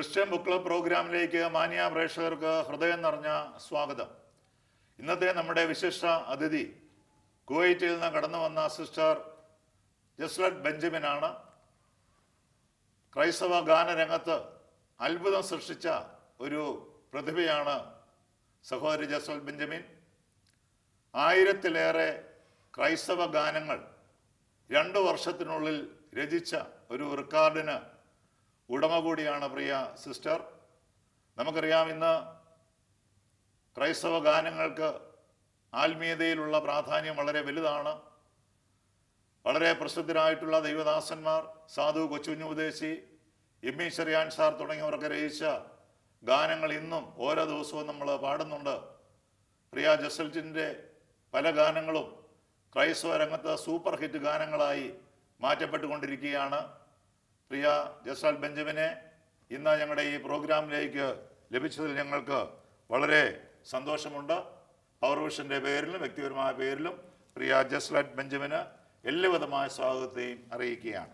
Christian book club പ്രോഗ്രാമിലേക്ക് മാന്യ പ്രേക്ഷകർക്ക് ഹൃദയം നിറഞ്ഞ സ്വാഗതം ഇന്നത്തെ നമ്മുടെ വിശിഷ്ട അതിഥി കുവൈറ്റിൽ നിന്ന് കടന്നു വന്ന സിസ്റ്റർ ജസ്ലറ്റ് ബെഞ്ചമിനാണ് ക്രൈസ്തവ ഗാനരംഗത്ത് അത്ഭുതം സൃഷ്ടിച്ച ഒരു പ്രതിഭയാണ് സഹോദരി ജസ്വൽ ബെഞ്ചമിൻ ആയിരത്തിലേറെ ക്രൈസ്തവ ഗാനങ്ങൾ രണ്ട് വർഷത്തിനുള്ളിൽ രചിച്ച ഒരു റെക്കോർഡിന് ഉടമ കൂടിയാണ് പ്രിയ സിസ്റ്റർ നമുക്കറിയാം ഇന്ന് ക്രൈസ്തവ ഗാനങ്ങൾക്ക് ആത്മീയതയിലുള്ള പ്രാധാന്യം വളരെ വലുതാണ് വളരെ പ്രസിദ്ധരായിട്ടുള്ള ദൈവദാസന്മാർ സാധു Kochukunjupadeshi M E Cheriyan sir തുടങ്ങിയവരൊക്കെ രചിച്ച ഗാനങ്ങൾ ഇന്നും ഓരോ ദിവസവും നമ്മൾ പാടുന്നുണ്ട് പ്രിയ ജസൽറ്റിൻ്റെ പല ഗാനങ്ങളും ക്രൈസ്തവ രംഗത്ത് സൂപ്പർ ഹിറ്റ് ഗാനങ്ങളായി മാറ്റപ്പെട്ടുകൊണ്ടിരിക്കുകയാണ് പ്രിയ ജസാൽ ബെഞ്ചമിനെ ഇന്ന് ഞങ്ങളുടെ ഈ പ്രോഗ്രാമിലേക്ക് ലഭിച്ചതിൽ ഞങ്ങൾക്ക് വളരെ സന്തോഷമുണ്ട് പവർ വിഷൻ്റെ പേരിലും വ്യക്തിപരമായ പേരിലും പ്രിയ ജസ്ലറ്റ് ബെഞ്ചമിന് എല്ലാവിധമായ സ്വാഗതത്തെയും അറിയിക്കുകയാണ്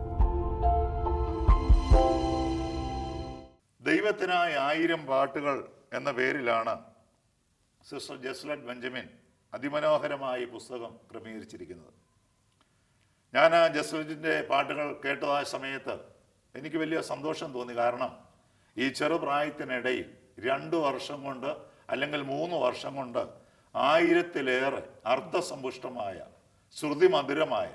ദൈവത്തിനായി ആയിരം പാട്ടുകൾ എന്ന പേരിലാണ് സിസ്റ്റർ ജസ്ലറ്റ് ബെഞ്ചമിൻ അതിമനോഹരമായ ഈ പുസ്തകം ക്രമീകരിച്ചിരിക്കുന്നത് ഞാൻ ആ ജസ്ലറ്റിൻ്റെ പാട്ടുകൾ കേട്ടതായ സമയത്ത് എനിക്ക് വലിയ സന്തോഷം തോന്നി കാരണം ഈ ചെറുപ്രായത്തിനിടയിൽ രണ്ട് വർഷം കൊണ്ട് അല്ലെങ്കിൽ മൂന്ന് വർഷം കൊണ്ട് ആയിരത്തിലേറെ അർത്ഥസമ്പുഷ്ടമായ ശ്രുതിമധുരമായ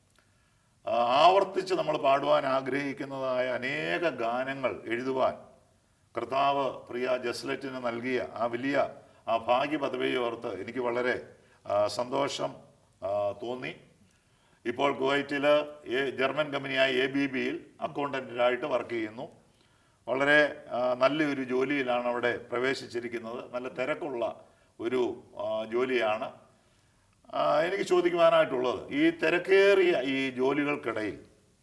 ആ, ആവർത്തിച്ച് നമ്മൾ പാടുവാൻ ആഗ്രഹിക്കുന്നതായ അനേക ഗാനങ്ങൾ എഴുതുവാൻ കർത്താവ് പ്രിയ ജസ്ലറ്റിന് നൽകിയ ആ വലിയ ആ ഭാഗ്യ പദവിയെ ഓർത്ത് എനിക്ക് വളരെ ആ, സന്തോഷം ആ, തോന്നി ഇപ്പോൾ കുവൈറ്റിൽ ജർമ്മൻ കമ്പനിയായ എ ബി ബിയിൽ അക്കൗണ്ടൻറ്റായിട്ട് വർക്ക് ചെയ്യുന്നു വളരെ ആ, നല്ലൊരു ജോലിയിലാണ് അവിടെ പ്രവേശിച്ചിരിക്കുന്നത് നല്ല തിരക്കുള്ള ഒരു ആ, ജോലിയാണ് ആ, എനിക്ക് ചോദിക്കുവാനായിട്ടുള്ളത് ഈ തിരക്കേറിയ ഈ ജോലികൾക്കിടയിൽ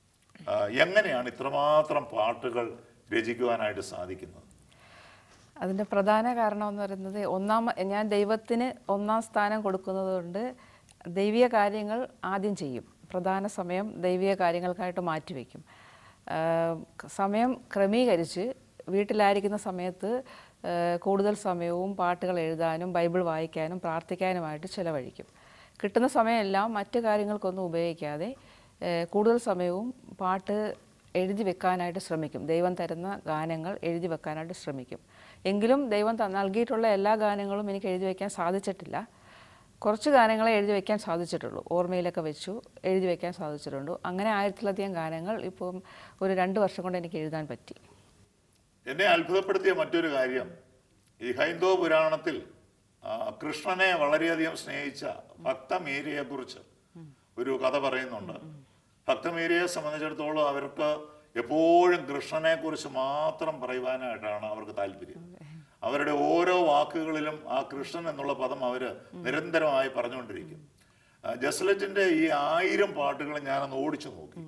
ആ, എങ്ങനെയാണ് ഇത്രമാത്രം പാട്ടുകൾ രചിക്കുവാനായിട്ട് സാധിക്കുന്നത് അതിൻ്റെ പ്രധാന കാരണം എന്ന് പറയുന്നത് ഒന്നാം ഞാൻ ദൈവത്തിന് ഒന്നാം സ്ഥാനം കൊടുക്കുന്നത് കൊണ്ട് ദൈവിക കാര്യങ്ങൾ ആദ്യം ചെയ്യും പ്രധാന സമയം ദൈവിക കാര്യങ്ങൾക്കായിട്ട് മാറ്റിവെക്കും ആഹ് സമയം ക്രമീകരിച്ച് വീട്ടിലായിരിക്കുന്ന സമയത്ത് ആഹ് കൂടുതൽ സമയവും പാട്ടുകൾ എഴുതാനും ബൈബിൾ വായിക്കാനും പ്രാർത്ഥിക്കാനുമായിട്ട് ചിലവഴിക്കും കിട്ടുന്ന സമയമെല്ലാം മറ്റു കാര്യങ്ങൾക്കൊന്നും ഉപയോഗിക്കാതെ ആഹ് കൂടുതൽ സമയവും പാട്ട് എഴുതി വെക്കാനായിട്ട് ശ്രമിക്കും ദൈവം തരുന്ന ഗാനങ്ങൾ എഴുതി വെക്കാനായിട്ട് ശ്രമിക്കും എങ്കിലും ദൈവം ത- നൽകിയിട്ടുള്ള എല്ലാ ഗാനങ്ങളും എനിക്ക് എഴുതി വയ്ക്കാൻ സാധിച്ചിട്ടില്ല കുറച്ച് ഗാനങ്ങളെ എഴുതി വയ്ക്കാൻ സാധിച്ചിട്ടുള്ളൂ ഓർമ്മയിലൊക്കെ വെച്ചു എഴുതി വയ്ക്കാൻ സാധിച്ചിട്ടുണ്ട് അങ്ങനെ ആയിരത്തിലധികം ഗാനങ്ങൾ ഇപ്പം ഒരു രണ്ട് വർഷം കൊണ്ട് എനിക്ക് എഴുതാൻ പറ്റി എന്നെ അത്ഭുതപ്പെടുത്തിയ മറ്റൊരു കാര്യം ഈ ഹൈന്ദവ പുരാണത്തിൽ ആ, കൃഷ്ണനെ വളരെയധികം സ്നേഹിച്ച ഭക്തമീരയെ കുറിച്ച് ഒരു കഥ പറയുന്നുണ്ട് ഭക്തമീരയെ സംബന്ധിച്ചിടത്തോളം അവർക്ക് എപ്പോഴും കൃഷ്ണനെ കുറിച്ച് മാത്രം പറയുവാനായിട്ടാണ് അവർക്ക് താല്പര്യം അവരുടെ ഓരോ വാക്കുകളിലും ആ കൃഷ്ണൻ എന്നുള്ള പദം അവര് നിരന്തരമായി പറഞ്ഞുകൊണ്ടിരിക്കും ആ, ജസ്ലറ്റിന്റെ ഈ ആയിരം പാട്ടുകൾ ഞാനൊന്ന് ഓടിച്ചു നോക്കി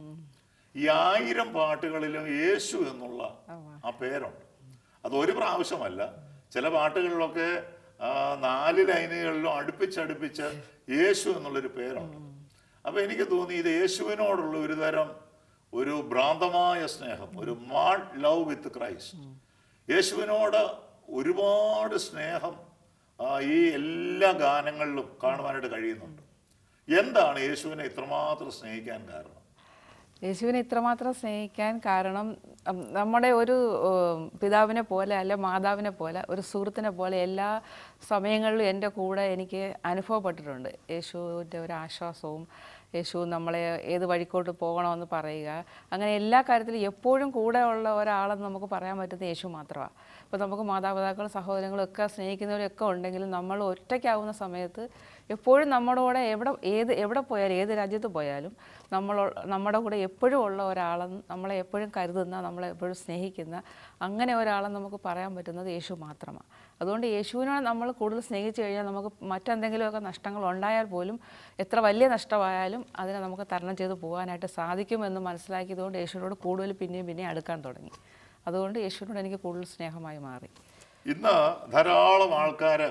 ഈ ആയിരം പാട്ടുകളിലും യേശു എന്നുള്ള ആ പേരുണ്ട് അത് ഒരു പ്രാവശ്യമല്ല ചില പാട്ടുകളിലൊക്കെ ആ, നാല് ലൈനുകളിലും അടുപ്പിച്ചടുപ്പിച്ച് യേശു എന്നുള്ളൊരു പേരുണ്ട് അപ്പൊ എനിക്ക് തോന്നി ഇത് യേശുവിനോടുള്ള ഒരു തരം ഒരു ഭ്രാന്തമായ സ്നേഹം ഒരു മാഡ് ലവ് വിത്ത് ക്രൈസ്റ്റ് യേശുവിനോട് ഒരുപാട് സ്നേഹം ആ, ഈ എല്ലാ ഗാനങ്ങളിലും കാണുവാനായിട്ട് കഴിയുന്നുണ്ട് എന്താണ് യേശുവിനെ ഇത്രമാത്രം സ്നേഹിക്കാൻ കാരണം യേശുവിനെ ഇത്രമാത്രം സ്നേഹിക്കാൻ കാരണം ഉം, നമ്മുടെ ഒരു ഉം, പിതാവിനെ പോലെ അല്ലെ മാതാവിനെ പോലെ ഒരു സുഹൃത്തിനെ പോലെ എല്ലാ സമയങ്ങളിലും എൻ്റെ കൂടെ എനിക്ക് അനുഭവപ്പെട്ടിട്ടുണ്ട് യേശുവിൻ്റെ ഒരു ആശ്വാസവും യേശു നമ്മളെ ഏത് വഴിക്കോട്ട് പോകണമെന്ന് പറയുക അങ്ങനെ എല്ലാ കാര്യത്തിലും എപ്പോഴും കൂടെ ഉള്ള ഒരാളെന്ന് നമുക്ക് പറയാൻ പറ്റുന്ന യേശു മാത്രമാണ് ഇപ്പോൾ നമുക്ക് മാതാപിതാക്കളും സഹോദരങ്ങളും ഒക്കെ സ്നേഹിക്കുന്നവരൊക്കെ ഉണ്ടെങ്കിലും നമ്മൾ ഒറ്റയ്ക്കാവുന്ന സമയത്ത് എപ്പോഴും നമ്മുടെ കൂടെ എവിടെ ഏത് എവിടെ പോയാലും ഏത് രാജ്യത്ത് പോയാലും നമ്മൾ നമ്മുടെ കൂടെ എപ്പോഴും ഉള്ള ഒരാളെന്ന് നമ്മളെ എപ്പോഴും കരുതുന്ന നമ്മളെ എപ്പോഴും സ്നേഹിക്കുന്ന അങ്ങനെ ഒരാളെന്ന് നമുക്ക് പറയാൻ പറ്റുന്നത് യേശു മാത്രമാണ് അതുകൊണ്ട് യേശുവിനെ നമ്മൾ കൂടുതൽ സ്നേഹിച്ചു കഴിഞ്ഞാൽ നമുക്ക് മറ്റെന്തെങ്കിലുമൊക്കെ നഷ്ടങ്ങൾ ഉണ്ടായാൽ പോലും എത്ര വലിയ നഷ്ടമായാലും അതിനെ നമുക്ക് തരണം ചെയ്ത് പോകാനായിട്ട് സാധിക്കുമെന്ന് മനസ്സിലാക്കിയതുകൊണ്ട് യേശുവിനോട് കൂടുതൽ പിന്നെയും പിന്നെയും അടുക്കാൻ തുടങ്ങി അതുകൊണ്ട് യേശുവിനോട് എനിക്ക് കൂടുതൽ സ്നേഹമായി മാറി ഇന്ന് ധാരാളം ആൾക്കാർ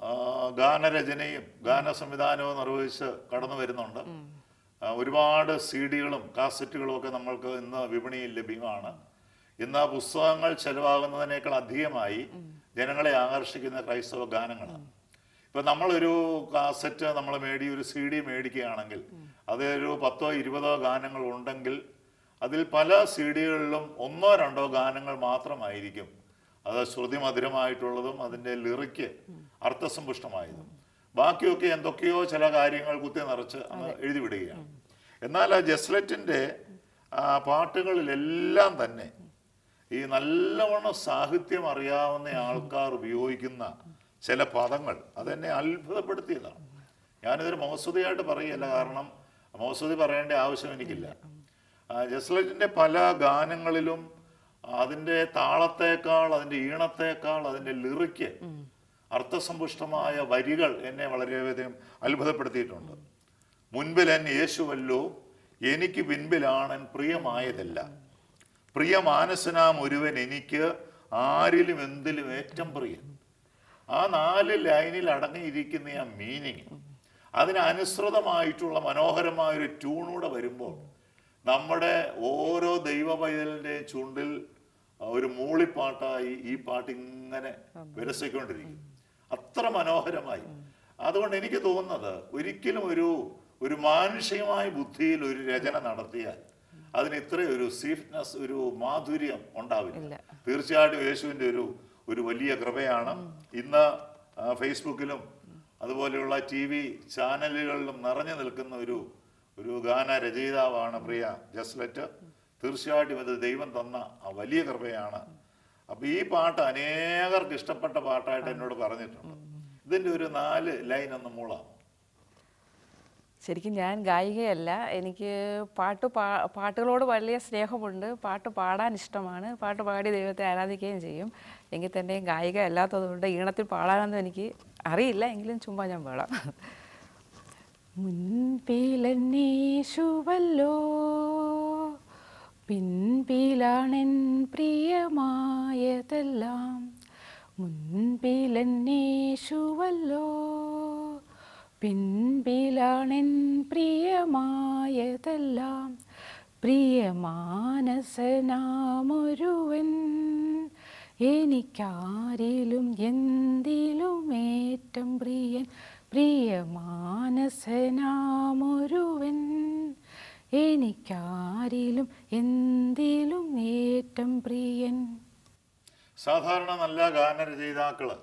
ഗാനരചനയും ഗാന സംവിധാനവും നിർവഹിച്ച് കടന്നു വരുന്നുണ്ട് ആ, ഒരുപാട് സി ഡികളും കാസറ്റുകളും ഒക്കെ നമ്മൾക്ക് ഇന്ന് വിപണിയിൽ ലഭ്യമാണ് ഇന്ന് ആ പുസ്തകങ്ങൾ ചെലവാകുന്നതിനേക്കാൾ അധികമായി ജനങ്ങളെ ആകർഷിക്കുന്ന ക്രൈസ്തവ ഗാനങ്ങളാണ് ഇപ്പൊ നമ്മളൊരു കാസറ്റ് നമ്മൾ മേടി ഒരു സി ഡി മേടിക്കുകയാണെങ്കിൽ അതൊരു പത്തോ ഇരുപതോ ഗാനങ്ങൾ ഉണ്ടെങ്കിൽ അതിൽ പല സി ഡികളിലും ഒന്നോ രണ്ടോ ഗാനങ്ങൾ മാത്രമായിരിക്കും അത് ശ്രുതി മധുരമായിട്ടുള്ളതും അതിൻ്റെ ലിറിക്ക് അർത്ഥസമ്പുഷ്ടമായതും ബാക്കിയൊക്കെ എന്തൊക്കെയോ ചില കാര്യങ്ങൾ കുത്തി നിറച്ച് അങ്ങ് എഴുതി വിടുകയാണ് എന്നാൽ ആ ജസ്ലറ്റിൻ്റെ ആ പാട്ടുകളിലെല്ലാം തന്നെ ഈ നല്ലവണ്ണം സാഹിത്യം അറിയാവുന്ന ആൾക്കാർ ഉപയോഗിക്കുന്ന ചില പദങ്ങൾ അതെന്നെ അത്ഭുതപ്പെടുത്തിയതാണ് ഞാനിതൊരു മോസ്തുതിയായിട്ട് പറയുകയല്ല കാരണം മോസ്തുതി പറയേണ്ട ആവശ്യം എനിക്കില്ല ആ, ജസ്ലറ്റിന്റെ പല ഗാനങ്ങളിലും അതിൻ്റെ താളത്തേക്കാൾ അതിൻ്റെ ഈണത്തേക്കാൾ അതിൻ്റെ ലിറിക്ക് അർത്ഥസമ്പുഷ്ടമായ വരികൾ എന്നെ വളരെയധികം അത്ഭുതപ്പെടുത്തിയിട്ടുണ്ട് മുൻപിലൻ യേശുവല്ലോ എനിക്ക് പിൻപിലാണൻ പ്രിയമായതല്ല പ്രിയമാനസനാം ഒരുവൻ എനിക്ക് ആരിലും എന്തിലും ഏറ്റവും പ്രിയൻ ആ നാല് ലൈനിൽ അടങ്ങിയിരിക്കുന്ന ആ മീനിങ് അതിനനുസൃതമായിട്ടുള്ള മനോഹരമായ ഒരു ട്യൂണൂടെ വരുമ്പോൾ നമ്മുടെ ഓരോ ദൈവ പൈതലിൻ്റെ ചുണ്ടിൽ ഒരു മൂളിപ്പാട്ടായി ഈ പാട്ട് ഇങ്ങനെ വിരസിക്കൊണ്ടിരിക്കും അത്ര മനോഹരമായി അതുകൊണ്ട് എനിക്ക് തോന്നുന്നത് ഒരിക്കലും ഒരു ഒരു മാനുഷികമായ ബുദ്ധിയിൽ ഒരു രചന നടത്തിയാൽ അതിന് ഇത്ര ഒരു സ്വീറ്റ്നസ് ഒരു മാധുര്യം ഉണ്ടാവില്ല തീർച്ചയായിട്ടും യേശുവിൻ്റെ ഒരു ഒരു വലിയ കൃപയാണ് ഇന്ന് ആ, ഫേസ്ബുക്കിലും അതുപോലെയുള്ള ടി വി ചാനലുകളിലും നിറഞ്ഞു നിൽക്കുന്ന ഒരു ഒരു ഗാന രചയിതാവാണ് പ്രിയ ജസ്ലറ്റ് തീർച്ചയായിട്ടും ഇത് ദൈവം തന്ന ആ വലിയ കൃപയാണ് അപ്പൊ ഈ പാട്ട് അനേകർക്ക് ഇഷ്ടപ്പെട്ട പാട്ടായിട്ട് എന്നോട് പറഞ്ഞിട്ടുണ്ട് ഇതിന്റെ ഒരു നാല് ലൈൻ ഒന്ന് മൂളാം ശരിക്കും ഞാൻ ഗായികയല്ല എനിക്ക് പാട്ട് പാ പാട്ടുകളോട് വലിയ സ്നേഹമുണ്ട് പാട്ട് പാടാൻ ഇഷ്ടമാണ് പാട്ട് പാടി ദൈവത്തെ ആരാധിക്കുകയും ചെയ്യും എങ്കിൽ തന്നെയും ഗായിക അല്ലാത്തതുകൊണ്ട് ഈണത്തിൽ പാടാനൊന്നും എനിക്ക് അറിയില്ല എങ്കിലും ചുമ്മാ ഞാൻ പാടാം മുൻപിലന്നേശുവല്ലോ പിൻപിലാണെൻ പ്രിയമായതെല്ലാം മുൻപിലന്നേശുവല്ലോ പിൻപിലാണെൻ പ്രിയമായതെല്ലാം പ്രിയമാനസനാമൊരുവൻ എനിക്കാരിലും എന്തിലും ഏറ്റം പ്രിയൻ പ്രിയമാനസനാമൊരുവൻ എനിക്കാരിലും എന്തിലും ഏറ്റം പ്രിയൻ സാധാരണ നല്ല ഗാനരചയിതാക്കള്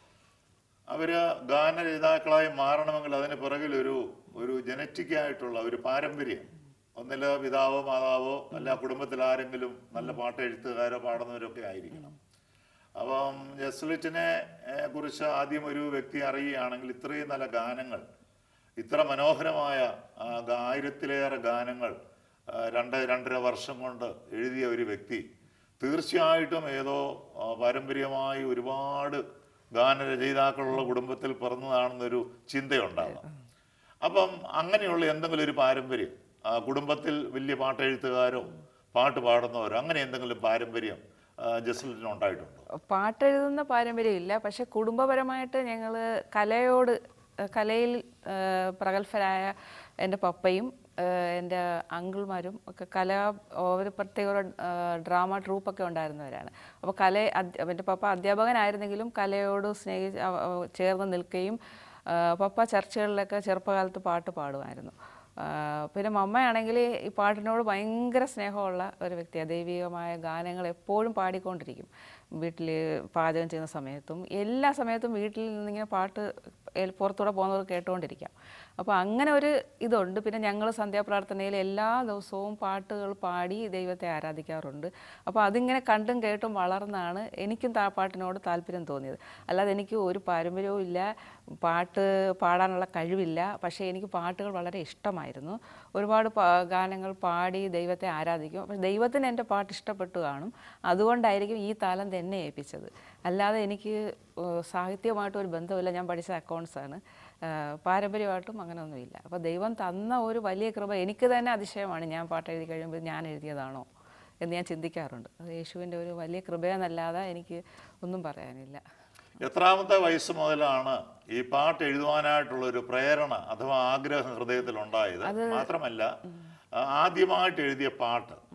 അവര് ഗാനരചയിതാക്കളായി മാറണമെങ്കിൽ അതിന് പിറകിൽ ഒരു ഒരു ജനറ്റിക് ആയിട്ടുള്ള ഒരു പാരമ്പര്യം ഒന്നില്ല പിതാവോ മാതാവോ അല്ല കുടുംബത്തിൽ ആരെങ്കിലും നല്ല പാട്ട് എഴുത്തുകാരോ പാടുന്നവരൊക്കെ ആയിരിക്കണം അപ്പം ജസ്ലിറ്റിനെ ഏഹ്, കുറിച്ച് ആദ്യം ഒരു വ്യക്തി അറിയുകയാണെങ്കിൽ ഇത്രയും നല്ല ഗാനങ്ങൾ ഇത്ര മനോഹരമായ ആ, ഗ- ആയിരത്തിലേറെ ഗാനങ്ങൾ ആ, രണ്ട് രണ്ടര വർഷം കൊണ്ട് എഴുതിയ ഒരു വ്യക്തി തീർച്ചയായിട്ടും ഏതോ ആ, പാരമ്പര്യമായി ഒരുപാട് ഗാനരചയിതാക്കളുള്ള കുടുംബത്തിൽ പിറന്നതാണെന്നൊരു ചിന്തയുണ്ടാകാം അപ്പം അങ്ങനെയുള്ള എന്തെങ്കിലും ഒരു പാരമ്പര്യം ആ, കുടുംബത്തിൽ വലിയ പാട്ടെഴുത്തുകാരോ പാട്ട് പാടുന്നവരോ അങ്ങനെ എന്തെങ്കിലും പാരമ്പര്യം ആ, ജസ്ലിന് ഉണ്ടായിട്ടുണ്ടോ പാട്ടെഴുതുന്ന പാരമ്പര്യമില്ല പക്ഷെ കുടുംബപരമായിട്ട് ഞങ്ങൾ കലയോട് ഏഹ് കലയിൽ ഏഹ് പ്രഗത്ഭരായ എൻ്റെ പപ്പയും ഏഹ് എൻ്റെ അങ്കിൾമാരും ഒക്കെ കല ഒരു പ്രത്യേക ഒരു ഏഹ് ഡ്രാമ ട്രൂപ്പൊക്കെ ഉണ്ടായിരുന്നവരാണ് അപ്പോൾ കല അധ്യ- എൻ്റെ പപ്പ അധ്യാപകനായിരുന്നെങ്കിലും കലയോട് സ്നേഹിച്ച് അവ- അവ ചേർന്ന് നിൽക്കുകയും ഏഹ് പപ്പ ചർച്ചകളിലൊക്കെ ചെറുപ്പകാലത്ത് പാട്ട് പാടുമായിരുന്നു ആഹ് പിന്നെ മമ്മയാണെങ്കിൽ ഈ പാട്ടിനോട് ഭയങ്കര സ്നേഹമുള്ള ഒരു വ്യക്തിയാണ് ദൈവികമായ ഗാനങ്ങൾ എപ്പോഴും പാടിക്കൊണ്ടിരിക്കും വീട്ടിൽ പാചകം ചെയ്യുന്ന സമയത്തും എല്ലാ സമയത്തും വീട്ടിൽ നിന്നിങ്ങനെ പാട്ട് എൽ- പുറത്തൂടെ പോകുന്നവർ കേട്ടുകൊണ്ടിരിക്കാം അപ്പോൾ അങ്ങനെ ഒരു ഇതുണ്ട് പിന്നെ ഞങ്ങൾ സന്ധ്യാപ്രാർത്ഥനയിൽ എല്ലാ ദിവസവും പാട്ടുകൾ പാടി ദൈവത്തെ ആരാധിക്കാറുണ്ട് അപ്പോൾ അതിങ്ങനെ കണ്ടും കേട്ടും വളർന്നാണ് എനിക്കും താ പാട്ടിനോട് താല്പര്യം തോന്നിയത് അല്ലാതെ എനിക്ക് ഒരു പാരമ്പര്യവും ഇല്ല പാട്ട് പാടാനുള്ള കഴിവില്ല പക്ഷേ എനിക്ക് പാട്ടുകൾ വളരെ ഇഷ്ടമായിരുന്നു ഒരുപാട് പാ- ഗാനങ്ങൾ പാടി ദൈവത്തെ ആരാധിക്കും പക്ഷേ ദൈവത്തിന് എൻ്റെ പാട്ട് ഇഷ്ടപ്പെട്ടു കാണും അതുകൊണ്ടായിരിക്കും ഈ താലം തന്നെ ഏൽപ്പിച്ചത് അല്ലാതെ എനിക്ക് ഏഹ്, സാഹിത്യമായിട്ട് ഒരു ബന്ധമില്ല ഞാൻ പഠിച്ച അക്കൗണ്ട്സ് ആണ് ഏഹ്, പാരമ്പര്യമായിട്ടും അങ്ങനെയൊന്നുമില്ല അപ്പോൾ ദൈവം തന്ന ഒരു വലിയ കൃപ എനിക്ക് തന്നെ അതിശയമാണ് ഞാൻ പാട്ട് എഴുതി കഴിയുമ്പോൾ ഞാൻ എഴുതിയതാണോ എന്ന് ഞാൻ ചിന്തിക്കാറുണ്ട് അത് യേശുവിൻ്റെ ഒരു വലിയ കൃപയെന്നല്ലാതെ എനിക്ക് ഒന്നും പറയാനില്ല എത്രാമത്തെ വയസ്സ് മുതലാണ് ഈ പാട്ട് എഴുതുവാനായിട്ടുള്ള ഒരു പ്രേരണ അഥവാ ആഗ്രഹം ഹൃദയത്തിൽ ഉണ്ടായത് മാത്രമല്ല ആ, ആദ്യമായിട്ട് എഴുതിയ പാട്ട്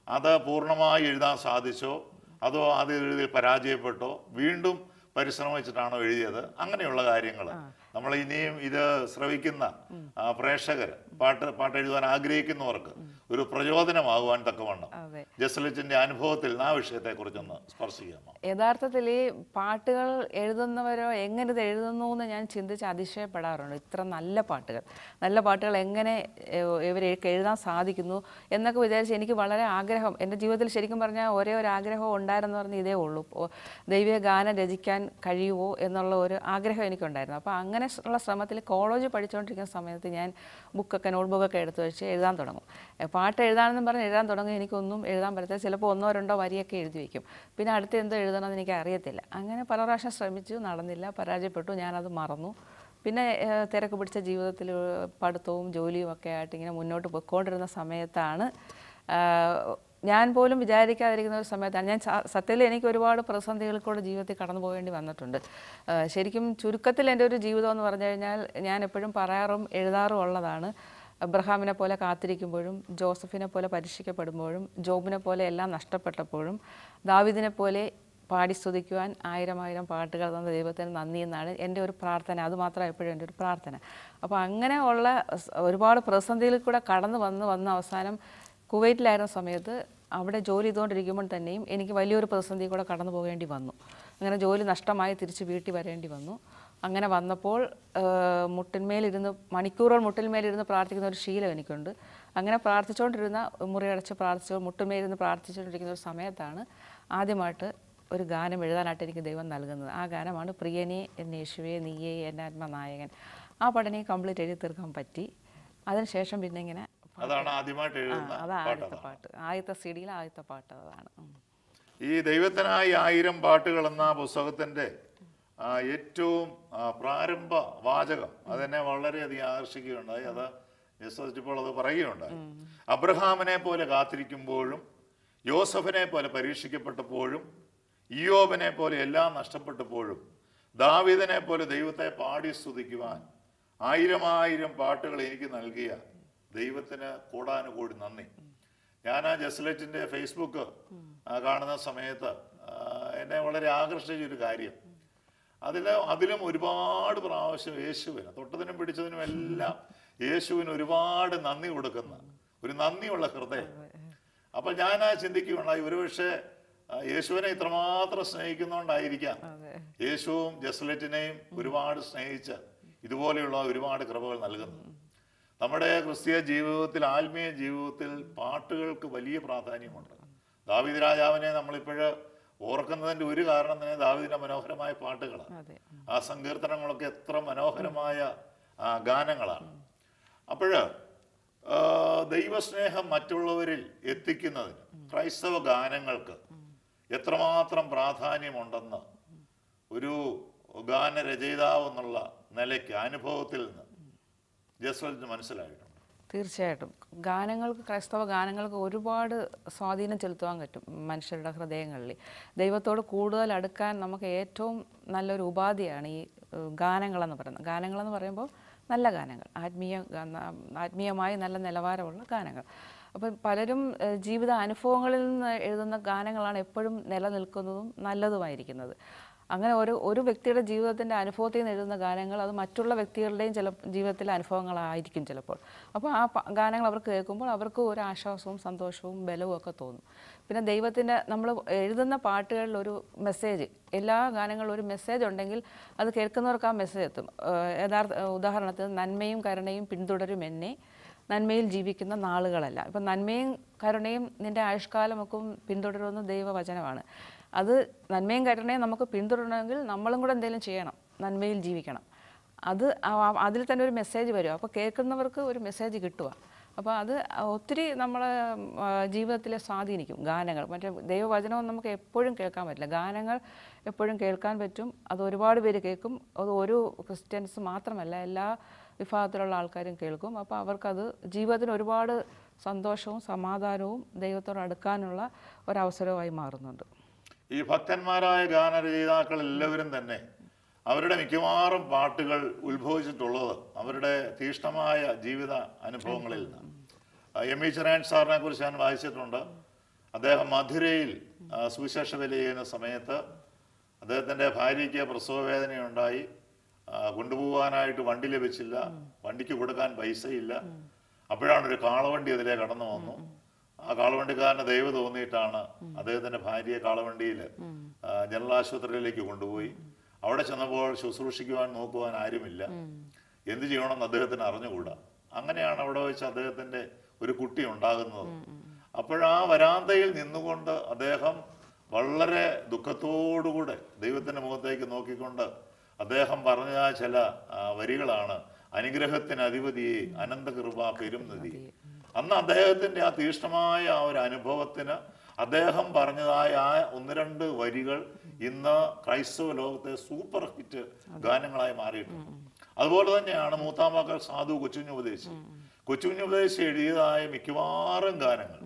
അത് പൂർണ്ണമായി എഴുതാൻ സാധിച്ചോ അതോ അത് എഴുതി പരാജയപ്പെട്ടോ വീണ്ടും പരിശ്രമിച്ചിട്ടാണോ എഴുതിയത് അങ്ങനെയുള്ള കാര്യങ്ങൾ നമ്മൾ ഇനിയും ഇത് ശ്രവിക്കുന്ന ആ, പ്രേക്ഷകർ പാട്ട് പാട്ട് എഴുതാൻ ആഗ്രഹിക്കുന്നവർക്ക് ഒരു പ്രചോദനമാകുവാൻ തക്കവണ്ണം അതെ ജസലിറ്റിന്റെ അനുഭവത്തിൽ ആ വിഷയത്തെ കുറിച്ചൊന്ന് സ്പർശിക്കാമോ യഥാർത്ഥത്തിൽ ഈ പാട്ടുകൾ എഴുതുന്നവരോ എങ്ങനെ ഇത് എഴുതുന്നു എന്ന് ഞാൻ ചിന്തിച്ച് അതിശയപ്പെടാറുണ്ട് ഇത്ര നല്ല പാട്ടുകൾ നല്ല പാട്ടുകൾ എങ്ങനെ ഇവർ എഴുതാൻ സാധിക്കുന്നു എന്നൊക്കെ വിചാരിച്ച് എനിക്ക് വളരെ ആഗ്രഹം എൻ്റെ ജീവിതത്തിൽ ശരിക്കും പറഞ്ഞാൽ ഒരേ ഒരു ആഗ്രഹം ഉണ്ടായിരുന്നു പറഞ്ഞാൽ ഇതേ ഉള്ളൂ ഓ, ദൈവിക ഗാനം രചിക്കാൻ കഴിയുമോ എന്നുള്ള ഒരു ആഗ്രഹം എനിക്കുണ്ടായിരുന്നു അപ്പോൾ അങ്ങനെ ഉള്ള ശ്രമത്തിൽ കോളേജ് പഠിച്ചുകൊണ്ടിരിക്കുന്ന സമയത്ത് ഞാൻ ബുക്കൊക്കെ നോട്ട്ബുക്കൊക്കെ എടുത്ത് വെച്ച് എഴുതാൻ തുടങ്ങും എ, പാട്ട് എഴുതാനെന്നും പറഞ്ഞ് എഴുതാൻ തുടങ്ങി എനിക്കൊന്നും എഴുതാൻ പറ്റത്തില്ല ചിലപ്പോൾ ഒന്നോ രണ്ടോ വരിയൊക്കെ എഴുതി വയ്ക്കും പിന്നെ അടുത്ത് എന്തോ എഴുതണമെന്ന് എനിക്ക് അറിയത്തില്ല അങ്ങനെ പല പ്രാവശ്യം ശ്രമിച്ചു നടന്നില്ല പരാജയപ്പെട്ടു ഞാനത് മറന്നു പിന്നെ ഏ, തിരക്ക് പിടിച്ച ജീവിതത്തിൽ പഠിത്തവും ജോലിയും ഒക്കെ ആയിട്ട് ഇങ്ങനെ മുന്നോട്ട് പോയിക്കൊണ്ടിരുന്ന സമയത്താണ് ആ, ഞാൻ പോലും വിചാരിക്കാതിരിക്കുന്ന ഒരു സമയത്താണ് ഞാൻ സ- സത്യത്തിൽ എനിക്ക് ഒരുപാട് പ്രതിസന്ധികളിൽ കൂടെ ജീവിതത്തിൽ കടന്നു പോകേണ്ടി വന്നിട്ടുണ്ട് ആ, ശരിക്കും ചുരുക്കത്തിൽ എൻ്റെ ഒരു ജീവിതം എന്ന് പറഞ്ഞു കഴിഞ്ഞാൽ ഞാൻ എപ്പോഴും പറയാറും എഴുതാറും ഉള്ളതാണ് അബ്രഹാമിനെ പോലെ കാത്തിരിക്കുമ്പോഴും ജോസഫിനെ പോലെ പരീക്ഷിക്കപ്പെടുമ്പോഴും ജോബിനെ പോലെ എല്ലാം നഷ്ടപ്പെട്ടപ്പോഴും ദാവിദിനെ പോലെ പാടി സ്തുതിക്കുവാൻ ആയിരം ആയിരം പാട്ടുകൾ തന്ന ദൈവത്തിന് നന്ദി എന്നാണ് എൻ്റെ ഒരു പ്രാർത്ഥന അത് മാത്രമാണ് എപ്പോഴും എൻ്റെ ഒരു പ്രാർത്ഥന അപ്പോൾ അങ്ങനെ ഉള്ള സ് ഒരുപാട് പ്രതിസന്ധിയിൽ കൂടെ കടന്നു വന്ന് വന്ന അവസാനം കുവൈറ്റിലായിരുന്ന സമയത്ത് അവിടെ ജോലി ചെയ്തുകൊണ്ടിരിക്കുമ്പോൾ തന്നെയും എനിക്ക് വലിയൊരു പ്രതിസന്ധി കൂടെ കടന്നു പോകേണ്ടി വന്നു അങ്ങനെ ജോലി നഷ്ടമായി തിരിച്ച് വീട്ടിൽ വരേണ്ടി വന്നു അങ്ങനെ വന്നപ്പോൾ ആ, മുട്ടിന്മേലിരുന്ന് മണിക്കൂറുകൾ മുട്ടിന്മേലിരുന്ന് പ്രാർത്ഥിക്കുന്ന ഒരു ശീലം എനിക്കുണ്ട് അങ്ങനെ പ്രാർത്ഥിച്ചുകൊണ്ടിരുന്ന മുറിയടച്ച് പ്രാർത്ഥിച്ചു മുട്ടിന്മേലിരുന്ന് പ്രാർത്ഥിച്ചുകൊണ്ടിരിക്കുന്ന ഒരു സമയത്താണ് ആദ്യമായിട്ട് ഒരു ഗാനം എഴുതാനായിട്ട് എനിക്ക് ദൈവം നൽകുന്നത് ആ ഗാനമാണ് പ്രിയനെ എന്നെ യേശുവേ നീയേ എൻ്റെ ആത്മനായകൻ ആ പാട്ട് എനിക്ക് കംപ്ലീറ്റ് എഴുതി തീർക്കാൻ പറ്റി അതിനുശേഷം പിന്നെ ഇങ്ങനെ അതാണ് ആദ്യമായിട്ട് ആ, എഴുതുന്ന അതാ പാട്ട് ആദ്യത്തെ പാട്ട് ആദ്യത്തെ സി ഡിയിലെ ആദ്യത്തെ പാട്ട് അതാണ് ഉം. ഈ ദൈവത്തിനായി ആയിരം പാട്ടുകൾ എന്ന പുസ്തകത്തിന്റെ ആ, ഏറ്റവും ആ, പ്രാരംഭ വാചകം അതെന്നെ വളരെയധികം ആകർഷിക്കുകയുണ്ടായി അത് എസ് ഇപ്പോൾ അത് പറയുകയുണ്ടായി അബ്രഹാമിനെ പോലെ കാത്തിരിക്കുമ്പോഴും യോസഫിനെ പോലെ പരീക്ഷിക്കപ്പെട്ടപ്പോഴും ഇയോബിനെ പോലെ എല്ലാം നഷ്ടപ്പെട്ടപ്പോഴും ദാവീദിനെ പോലെ ദൈവത്തെ പാടി സ്തുതിക്കുവാൻ ആയിരം ആയിരം പാട്ടുകൾ എനിക്ക് നൽകിയ ദൈവത്തിന് കൂടാനുകൂടി നന്ദി ഞാൻ ആ ജസ്ലറ്റിന്റെ ഫേസ്ബുക്ക് ആ, കാണുന്ന സമയത്ത് ആ, എന്നെ വളരെ ആകർഷിച്ച ഒരു കാര്യം അതിൽ അതിലും ഒരുപാട് പ്രാവശ്യം യേശുവിന് തൊട്ടതിനും പിടിച്ചതിനും എല്ലാം യേശുവിന് ഒരുപാട് നന്ദി കൊടുക്കുന്ന ഒരു നന്ദിയുള്ള ഹൃദയം അപ്പൊ ഞാൻ ആ ചിന്തിക്കുകയുണ്ടായി ഒരുപക്ഷെ ആ, യേശുവിനെ ഇത്രമാത്രം സ്നേഹിക്കുന്നതുകൊണ്ടായിരിക്കാം അതെ യേശുവും ജസ്ലറ്റിനെയും ഒരുപാട് സ്നേഹിച്ച് ഇതുപോലെയുള്ള ഒരുപാട് കൃപകൾ നൽകുന്നു നമ്മുടെ ക്രിസ്തീയ ജീവിതത്തിൽ ആത്മീയ ജീവിതത്തിൽ പാട്ടുകൾക്ക് വലിയ പ്രാധാന്യമുണ്ട് ദാവീദ് രാജാവിനെ നമ്മളിപ്പോഴ് ഓർക്കുന്നതിന്റെ ഒരു കാരണം തന്നെ ദാവീദിന്റെ മനോഹരമായ പാട്ടുകളാണ് അതെ ആ സങ്കീർത്തനങ്ങളൊക്കെ എത്ര മനോഹരമായ ആ, ഗാനങ്ങളാണ് അപ്പോഴ് ദൈവസ്നേഹം മറ്റുള്ളവരിൽ എത്തിക്കുന്നതിന് ക്രൈസ്തവ ഗാനങ്ങൾക്ക് എത്രമാത്രം പ്രാധാന്യമുണ്ടെന്ന് ഒരു ഗാനരചയിതാവ് എന്നുള്ള നിലയ്ക്ക് അനുഭവത്തിൽ നിന്ന് ജസ്വലിന് മനസ്സിലായിട്ടുണ്ട് തീർച്ചയായിട്ടും ഗാനങ്ങൾക്ക് ക്രൈസ്തവ ഗാനങ്ങൾക്ക് ഒരുപാട് സ്വാധീനം ചെലുത്തുവാൻ പറ്റും മനുഷ്യരുടെ ഹൃദയങ്ങളിൽ ദൈവത്തോട് കൂടുതൽ അടുക്കാൻ നമുക്ക് ഏറ്റവും നല്ലൊരു ഉപാധിയാണ് ഈ ഏഹ്, ഗാനങ്ങളെന്ന് പറയുന്നത് ഗാനങ്ങളെന്ന് പറയുമ്പോൾ നല്ല ഗാനങ്ങൾ ആത്മീയ ഗാന- ആത്മീയമായി നല്ല നിലവാരമുള്ള ഗാനങ്ങൾ അപ്പം പലരും ഏഹ്, ജീവിത അനുഭവങ്ങളിൽ നിന്ന് എഴുതുന്ന ഗാനങ്ങളാണ് എപ്പോഴും നിലനിൽക്കുന്നതും നല്ലതുമായിരിക്കുന്നത് അങ്ങനെ ഒരു ഒരു വ്യക്തിയുടെ ജീവിതത്തിൻ്റെ അനുഭവത്തിൽ നിന്ന് എഴുതുന്ന ഗാനങ്ങൾ അത് മറ്റുള്ള വ്യക്തികളുടെയും ചില ജീവിതത്തിലെ അനുഭവങ്ങളായിരിക്കും ചിലപ്പോൾ അപ്പോൾ ആ പ- ഗാനങ്ങൾ അവർക്ക് കേൾക്കുമ്പോൾ അവർക്ക് ഒരു ആശ്വാസവും സന്തോഷവും ബലവും ഒക്കെ തോന്നും പിന്നെ ദൈവത്തിൻ്റെ നമ്മൾ എഴുതുന്ന പാട്ടുകളിൽ ഒരു മെസ്സേജ് എല്ലാ ഗാനങ്ങളിലും ഒരു മെസ്സേജ് ഉണ്ടെങ്കിൽ അത് കേൾക്കുന്നവർക്ക് ആ മെസ്സേജ് എത്തും ഏഹ് യഥാർത്ഥ ഉദാഹരണത്തിന് നന്മയും കരുണയും പിന്തുടരും എന്നെ നന്മയിൽ ജീവിക്കുന്ന നാളുകളല്ല ഇപ്പം നന്മയും കരുണയും നിൻ്റെ ആയുഷ്കാലമൊക്കെ പിന്തുടരുമെന്ന് ദൈവവചനമാണ് അത് നന്മയും കരുണയും നമുക്ക് പിന്തുടരണമെങ്കിൽ നമ്മളും കൂടെ എന്തെങ്കിലും ചെയ്യണം നന്മയിൽ ജീവിക്കണം അത് ആ- അതിൽ തന്നെ ഒരു മെസ്സേജ് വരും അപ്പോൾ കേൾക്കുന്നവർക്ക് ഒരു മെസ്സേജ് കിട്ടുക അപ്പോൾ അത് ഒത്തിരി നമ്മളെ ജീവിതത്തിലെ സ്വാധീനിക്കും ഗാനങ്ങൾ മറ്റേ ദൈവവചനവും നമുക്ക് എപ്പോഴും കേൾക്കാൻ പറ്റില്ല ഗാനങ്ങൾ എപ്പോഴും കേൾക്കാൻ പറ്റും അത് ഒരുപാട് പേര് കേൾക്കും അത് ഒരു ക്രിസ്ത്യൻസ് മാത്രമല്ല എല്ലാ വിഭാഗത്തിലുള്ള ആൾക്കാരും കേൾക്കും അപ്പോൾ അവർക്കത് ജീവിതത്തിന് ഒരുപാട് സന്തോഷവും സമാധാനവും ദൈവത്തോട് അടുക്കാനുള്ള ഒരവസരവുമായി മാറുന്നുണ്ട് ഈ ഭക്തന്മാരായ ഗാനരചയിതാക്കൾ എല്ലാവരും തന്നെ അവരുടെ മിക്കവാറും പാട്ടുകൾ ഉത്ഭവിച്ചിട്ടുള്ളത് അവരുടെ തീഷ്ണമായ ജീവിത അനുഭവങ്ങളിൽ നിന്ന് ആ, എം ഇ ചെറാൻ സാറിനെ കുറിച്ച് ഞാൻ വായിച്ചിട്ടുണ്ട് അദ്ദേഹം മധുരയിൽ ആ, സുവിശേഷ വില ചെയ്യുന്ന സമയത്ത് അദ്ദേഹത്തിൻ്റെ ഭാര്യയ്ക്ക് പ്രസവ വേദനയുണ്ടായി ആ, കൊണ്ടുപോകാനായിട്ട് വണ്ടി ലഭിച്ചില്ല വണ്ടിക്ക് കൊടുക്കാൻ പൈസയില്ല അപ്പോഴാണ് ഒരു കാളവണ്ടി അതിലെ കടന്നു വന്നു ആ കാളവണ്ടിക്കാരന് ദൈവം തോന്നിയിട്ടാണ് അദ്ദേഹത്തിന്റെ ഭാര്യയെ കാളവണ്ടിയിൽ ജനറൽ ആശുപത്രിയിലേക്ക് കൊണ്ടുപോയി അവിടെ ചെന്നപ്പോൾ ശുശ്രൂഷിക്കുവാൻ നോക്കുവാൻ ആരുമില്ല എന്ത് ചെയ്യണമെന്ന് അദ്ദേഹത്തിന് അറിഞ്ഞുകൂടാ അങ്ങനെയാണ് അവിടെ വെച്ച് അദ്ദേഹത്തിന്റെ ഒരു കുട്ടി ഉണ്ടാകുന്നത് അപ്പോഴാ വരാന്തയിൽ നിന്നുകൊണ്ട് അദ്ദേഹം വളരെ ദുഃഖത്തോടുകൂടെ ദൈവത്തിന്റെ മുഖത്തേക്ക് നോക്കിക്കൊണ്ട് അദ്ദേഹം പറഞ്ഞ ചില ആ, വരികളാണ് അനുഗ്രഹത്തിന് അധിപതിയെ അനന്തകൃപ പെരും നദി അന്ന് അദ്ദേഹത്തിന്റെ ആ തീഷ്ണമായ ആ ഒരു അനുഭവത്തിന് അദ്ദേഹം പറഞ്ഞതായ ആ ഒന്ന് രണ്ട് വരികൾ ഇന്ന് ക്രൈസ്തവ ലോകത്തെ സൂപ്പർ ഹിറ്റ് ഗാനങ്ങളായി മാറിയിട്ടുണ്ട് അതുപോലെ തന്നെയാണ് മൂത്താമക്കൾ സാധു കൊച്ചുഞ്ഞുപദേശി കൊച്ചുഞ്ഞുപദേശി എഴുതിയതായ മിക്കവാറും ഗാനങ്ങൾ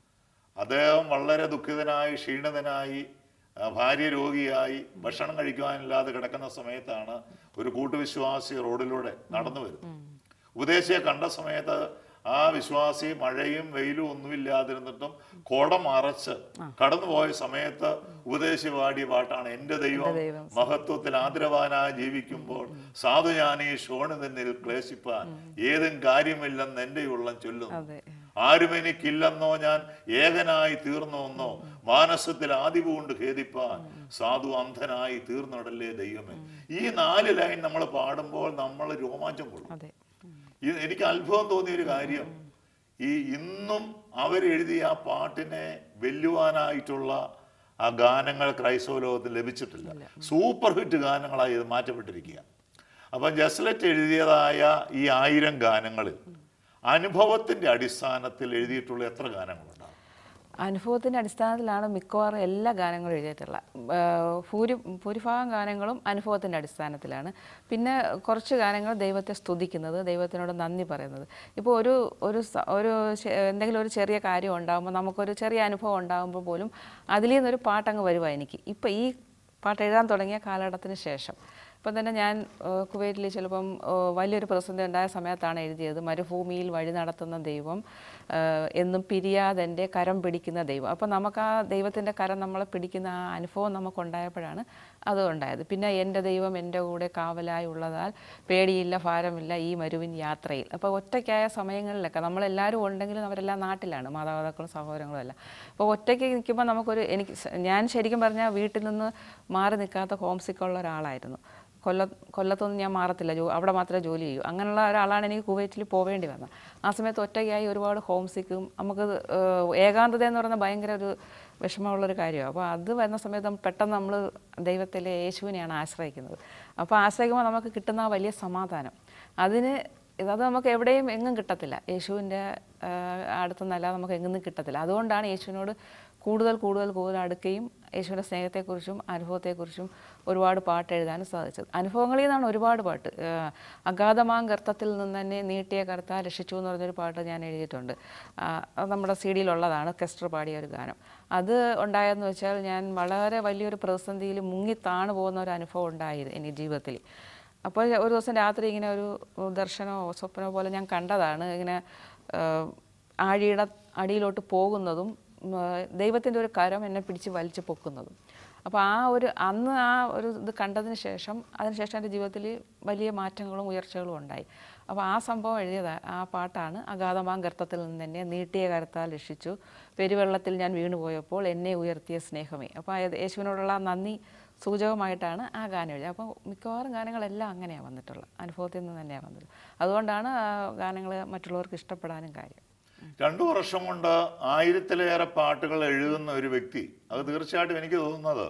അദ്ദേഹം വളരെ ദുഃഖിതനായി ക്ഷീണിതനായി ആ, ഭാര്യ രോഗിയായി ഭക്ഷണം കഴിക്കുവാനില്ലാതെ കിടക്കുന്ന സമയത്താണ് ഒരു കൂട്ടുവിശ്വാസി റോഡിലൂടെ നടന്നു വരുന്നത് ഉപദേശിയെ കണ്ട സമയത്ത് ആ വിശ്വാസി മഴയും വെയിലും ഒന്നുമില്ലാതിരുന്നിട്ടും കോടം മറച്ച് കടന്നുപോയ സമയത്ത് ഉപദേശി പാടിയ പാട്ടാണ് എൻ്റെ ദൈവം ദൈവം മഹത്വത്തിൽ ആദരവാനായി ജീവിക്കുമ്പോൾ സാധു ഞാൻ ഈ ശോണിതന്നിൽ ക്ലേശിപ്പാൻ ഏതും കാര്യമില്ലെന്ന് എൻ്റെ ഉള്ളം ചൊല്ലുന്നു അതെ ആരും എനിക്കില്ലെന്നോ ഞാൻ ഏകനായി തീർന്നോന്നോ മാനസത്തിൽ ആദിവ് കൊണ്ട് ഖേദിപ്പാൻ സാധു അന്ധനായി തീർന്നിടല്ലേ ദൈവമേ ഈ നാല് ലൈൻ നമ്മൾ പാടുമ്പോൾ നമ്മൾ രോമാഞ്ചം കൊള്ളും അതെ ഇത് എനിക്ക് അത്ഭുതം തോന്നിയ ഒരു കാര്യം ഈ ഇന്നും അവരെഴുതിയ ആ പാട്ടിനെ വെല്ലുവാനായിട്ടുള്ള ആ ഗാനങ്ങൾ ക്രൈസ്തവ ലോകത്തിൽ ലഭിച്ചിട്ടില്ല സൂപ്പർ ഹിറ്റ് ഗാനങ്ങളായി ഇത് മാറ്റപ്പെട്ടിരിക്കുക അപ്പം ജസ്ലറ്റ് എഴുതിയതായ ഈ ആയിരം ഗാനങ്ങളിൽ അനുഭവത്തിന്റെ അടിസ്ഥാനത്തിൽ എഴുതിയിട്ടുള്ള എത്ര ഗാനങ്ങളുണ്ടാവും അനുഭവത്തിൻ്റെ അടിസ്ഥാനത്തിലാണ് മിക്കവാറും എല്ലാ ഗാനങ്ങളും എഴുതിയിട്ടുള്ളത് ഏഹ് ഭൂരി ഭൂരിഭാഗം ഗാനങ്ങളും അനുഭവത്തിൻ്റെ അടിസ്ഥാനത്തിലാണ് പിന്നെ കുറച്ച് ഗാനങ്ങൾ ദൈവത്തെ സ്തുതിക്കുന്നത് ദൈവത്തിനോട് നന്ദി പറയുന്നത് ഇപ്പോൾ ഒരു ഒരു സ- ഒരു ചെ- എന്തെങ്കിലും ഒരു ചെറിയ കാര്യം ഉണ്ടാകുമ്പോൾ നമുക്കൊരു ചെറിയ അനുഭവം ഉണ്ടാകുമ്പോൾ പോലും അതിൽ നിന്നൊരു പാട്ടങ്ങ് വരുവാ എനിക്ക് ഇപ്പോൾ ഈ പാട്ട് എഴുതാൻ തുടങ്ങിയ കാലഘട്ടത്തിന് ശേഷം ഇപ്പം തന്നെ ഞാൻ ഏഹ്, കുവൈറ്റിൽ ചിലപ്പം ഏഹ്, വലിയൊരു പ്രതിസന്ധി ഉണ്ടായ സമയത്താണ് എഴുതിയത് മരുഭൂമിയിൽ വഴി നടത്തുന്ന ദൈവം ഏഹ്, എന്നും പിരിയാതെൻ്റെ കരം പിടിക്കുന്ന ദൈവം അപ്പം നമുക്ക് ആ ദൈവത്തിൻ്റെ കരം നമ്മളെ പിടിക്കുന്ന ആ അനുഭവം നമുക്കുണ്ടായപ്പോഴാണ് അത് ഉണ്ടായത് പിന്നെ എൻ്റെ ദൈവം എൻ്റെ കൂടെ കാവലായി ഉള്ളതാൽ പേടിയില്ല ഭാരമില്ല ഈ മരുവിൻ യാത്രയിൽ അപ്പോൾ ഒറ്റയ്ക്കായ സമയങ്ങളിലൊക്കെ നമ്മളെല്ലാവരും ഉണ്ടെങ്കിലും അവരെല്ലാം നാട്ടിലാണ് മാതാപിതാക്കളും സഹോദരങ്ങളും എല്ലാം അപ്പോൾ ഒറ്റയ്ക്ക് നിൽക്കുമ്പോൾ നമുക്കൊരു എനിക്ക് സ- ഞാൻ ശരിക്കും പറഞ്ഞാൽ വീട്ടിൽ നിന്ന് മാറി നിൽക്കാത്ത ഹോം സിക്കുള്ള ഒരാളായിരുന്നു കൊല്ല കൊല്ലത്തൊന്നും ഞാൻ മാറത്തില്ല ജോ അവിടെ മാത്രമേ ജോലി ചെയ്യൂ അങ്ങനെയുള്ള ഒരാളാണ് എനിക്ക് കുവൈറ്റിൽ പോവേണ്ടി വന്നത് ആ സമയത്ത് ഒറ്റയ്ക്കായി ഒരുപാട് ഹോം സിക്കും നമുക്ക് ഏഹ്, ഏകാന്തത എന്ന് പറയുന്നത് ഭയങ്കര ഒരു വിഷമമുള്ളൊരു കാര്യമാണ് അപ്പോൾ അത് വരുന്ന സമയത്ത് നമ്മൾ പെട്ടെന്ന് നമ്മൾ ദൈവത്തിലെ യേശുവിനെയാണ് ആശ്രയിക്കുന്നത് അപ്പോൾ ആശ്രയിക്കുമ്പോൾ നമുക്ക് കിട്ടുന്ന ആ വലിയ സമാധാനം അതിന് അത് നമുക്ക് എവിടെയും എങ്ങും കിട്ടത്തില്ല യേശുവിൻ്റെ അടുത്തുനിന്നല്ലാതെ നമുക്ക് എങ്ങും കിട്ടത്തില്ല അതുകൊണ്ടാണ് യേശുവിനോട് കൂടുതൽ കൂടുതൽ കൂടുതൽ അടുക്കുകയും യേശുവിൻ്റെ സ്നേഹത്തെക്കുറിച്ചും അനുഭവത്തെക്കുറിച്ചും ഒരുപാട് പാട്ട് എഴുതാനും സാധിച്ചത് അനുഭവങ്ങളിൽ നിന്നാണ് ഒരുപാട് പാട്ട് ഏഹ് അഗാധമാം ഗർത്തത്തിൽ നിന്ന് തന്നെ നീട്ടിയ കർത്ത രക്ഷിച്ചു എന്ന് പറഞ്ഞൊരു പാട്ട് ഞാൻ എഴുതിയിട്ടുണ്ട് ആ, അത് നമ്മുടെ സി ഡിയിലുള്ളതാണ് കെസ്റ്റർ പാടിയ ഒരു ഗാനം അത് ഉണ്ടായെന്ന് വെച്ചാൽ ഞാൻ വളരെ വലിയൊരു പ്രതിസന്ധിയിൽ മുങ്ങി താണു പോകുന്ന ഒരു അനുഭവം ഉണ്ടായത് എൻ്റെ ജീവിതത്തിൽ അപ്പോൾ ഒരു ദിവസം രാത്രി ഇങ്ങനെ ഒരു ദർശനമോ സ്വപ്നമോ പോലെ ഞാൻ കണ്ടതാണ് ഇങ്ങനെ ഏഹ്, ആഴിയുടെ അടിയിലോട്ട് പോകുന്നതും ദൈവത്തിൻ്റെ ഒരു കരം എന്നെ പിടിച്ച് വലിച്ചു പൊക്കുന്നതും അപ്പോൾ ആ ഒരു അന്ന് ആ ഒരു ഇത് കണ്ടതിന് ശേഷം അതിനുശേഷം എൻ്റെ ജീവിതത്തിൽ വലിയ മാറ്റങ്ങളും ഉയർച്ചകളും ഉണ്ടായി അപ്പോൾ ആ സംഭവം എഴുതിയത് ആ പാട്ടാണ് അഗാധമാം ഗർത്തത്തിൽ നിന്ന് എന്നെ നീട്ടിയ കരത്താൽ രക്ഷിച്ചു പെരുവെള്ളത്തിൽ ഞാൻ വീണുപോയപ്പോൾ എന്നെ ഉയർത്തിയ സ്നേഹമേ അപ്പോൾ അത് യേശുവിനോടുള്ള ആ നന്ദി സൂചകമായിട്ടാണ് ആ ഗാനം എഴുതിയത് അപ്പോൾ മിക്കവാറും ഗാനങ്ങളെല്ലാം അങ്ങനെയാണ് വന്നിട്ടുള്ളത് അനുഭവത്തിൽ നിന്ന് തന്നെയാണ് വന്നിട്ടുള്ളത് അതുകൊണ്ടാണ് ആ ഗാനങ്ങൾ മറ്റുള്ളവർക്ക് ഇഷ്ടപ്പെടാനും കാര്യം രണ്ടു വർഷം കൊണ്ട് ആയിരത്തിലേറെ പാട്ടുകൾ എഴുതുന്ന ഒരു വ്യക്തി അത് തീർച്ചയായിട്ടും എനിക്ക് തോന്നുന്നത്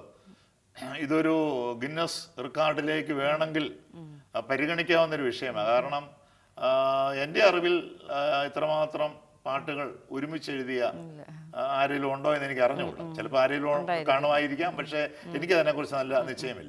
ഇതൊരു ഗിന്നസ് റെക്കോർഡിലേക്ക് വേണമെങ്കിൽ ആ, പരിഗണിക്കാവുന്ന ഒരു വിഷയമാണ് കാരണം ആ, എൻ്റെ അറിവിൽ ആ, ഇത്രമാത്രം പാട്ടുകൾ ഒരുമിച്ച് എഴുതിയ ആ, ആരെങ്കിലും ഉണ്ടോ എന്ന് എനിക്ക് അറിഞ്ഞുകൂടാ ചിലപ്പോൾ ആരെങ്കിലും കാണുമായിരിക്കാം പക്ഷേ എനിക്ക് അതിനെക്കുറിച്ച് നല്ല നിശ്ചയമില്ല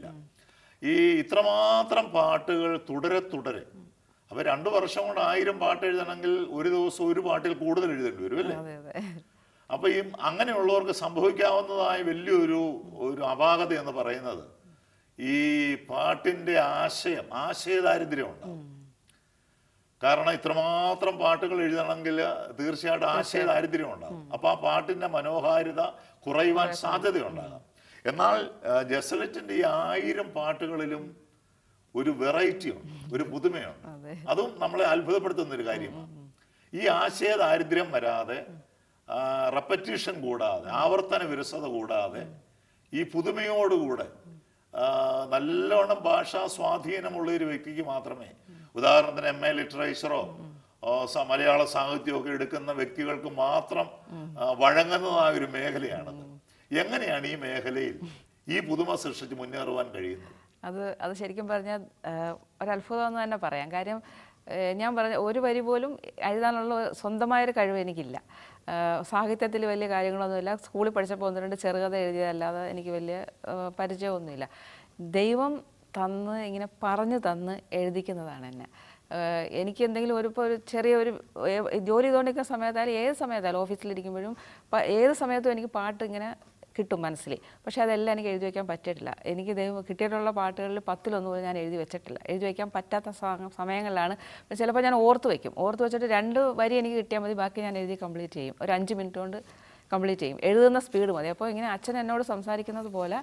ഈ ഇത്രമാത്രം പാട്ടുകൾ തുടരെ തുടരെ അപ്പൊ രണ്ടു വർഷം കൊണ്ട് ആയിരം പാട്ട് എഴുതണമെങ്കിൽ ഒരു ദിവസം ഒരു പാട്ടിൽ കൂടുതൽ എഴുതേണ്ടി വരും അല്ലേ അതെ അതെ അപ്പൊ ഈ അങ്ങനെയുള്ളവർക്ക് സംഭവിക്കാവുന്നതായ വലിയൊരു ഒരു അപാകത എന്ന് പറയുന്നത് ഈ പാട്ടിന്റെ ആശയം ആശയദാരിദ്ര്യം ഉണ്ടാവും കാരണം ഇത്രമാത്രം പാട്ടുകൾ എഴുതണമെങ്കിൽ തീർച്ചയായിട്ടും ആശയ ദാരിദ്ര്യം ഉണ്ടാകും അപ്പൊ ആ പാട്ടിന്റെ മനോഹാരിത കുറയുവാൻ സാധ്യതയുണ്ടാകാം എന്നാൽ ആ, ജസലറ്റിന്റെ ഈ ആയിരം പാട്ടുകളിലും ഒരു വെറൈറ്റി ഉണ്ട് ഒരു പുതുമയുണ്ട് അതെ അതും നമ്മളെ അത്ഭുതപ്പെടുത്തുന്ന ഒരു കാര്യമാണ് ഈ ആശയ ദാരിദ്ര്യം വരാതെ റെപ്പറ്റീഷൻ കൂടാതെ ആവർത്തന വിരസത കൂടാതെ ഈ പുതുമയോടുകൂടെ ആ, നല്ലോണം ഭാഷാ സ്വാധീനമുള്ള ഒരു വ്യക്തിക്ക് മാത്രമേ ഉദാഹരണത്തിന് എം എ ലിറ്ററേച്ചറോ ഓ, സ- മലയാള സാഹിത്യമൊക്കെ എടുക്കുന്ന വ്യക്തികൾക്ക് മാത്രം ആ, വഴങ്ങുന്നതായ ഒരു മേഖലയാണത് എങ്ങനെയാണ് ഈ മേഖലയിൽ ഈ പുതുമ സൃഷ്ടിച്ച് മുന്നേറുവാൻ കഴിയുന്നത് അത് അത് ശരിക്കും പറഞ്ഞാൽ ഒരത്ഭുതം എന്ന് തന്നെ പറയാം കാര്യം ഏഹ് ഞാൻ പറഞ്ഞ ഒരു വരി പോലും എഴുതാനുള്ള സ്വന്തമായൊരു കഴിവ് എനിക്കില്ല ഏഹ് സാഹിത്യത്തിൽ വലിയ കാര്യങ്ങളൊന്നുമില്ല സ്കൂളിൽ പഠിച്ചപ്പോൾ ഒന്ന് രണ്ട് ചെറുകഥ എഴുതിയതല്ലാതെ എനിക്ക് വലിയ ഏഹ് പരിചയമൊന്നുമില്ല ദൈവം തന്ന് ഇങ്ങനെ പറഞ്ഞു തന്ന് എഴുതിക്കുന്നതാണ് എന്നെ ഏഹ് എനിക്ക് എന്തെങ്കിലും ഒരു ഇപ്പോൾ ഒരു ചെറിയ ഒരു ഏ- ജോലി ചെയ്തുകൊണ്ടിരിക്കുന്ന സമയത്തായാലും ഏത് സമയത്തായാലും ഓഫീസിലിരിക്കുമ്പോഴും പ- ഏത് സമയത്തും എനിക്ക് പാട്ട് ഇങ്ങനെ കിട്ടും മനസ്സിൽ പക്ഷേ അതെല്ലാം എനിക്ക് എഴുതി വയ്ക്കാൻ പറ്റിയിട്ടില്ല എനിക്ക് ദൈവം കിട്ടിയിട്ടുള്ള പാട്ടുകളിൽ പത്തിലൊന്നും പോലും ഞാൻ എഴുതി വെച്ചിട്ടില്ല എഴുതി വയ്ക്കാൻ പറ്റാത്ത സ- സമയങ്ങളിലാണ് ചിലപ്പോൾ ഞാൻ ഓർത്ത് വയ്ക്കും ഓർത്ത് വെച്ചിട്ട് രണ്ട് വരി എനിക്ക് കിട്ടിയാൽ മതി ബാക്കി ഞാൻ എഴുതി കംപ്ലീറ്റ് ചെയ്യും ഒരു അഞ്ച് മിനിറ്റ് കൊണ്ട് കംപ്ലീറ്റ് ചെയ്യും എഴുതുന്ന സ്പീഡ് മതി അപ്പോൾ ഇങ്ങനെ അച്ഛൻ എന്നോട് സംസാരിക്കുന്നത് പോലെ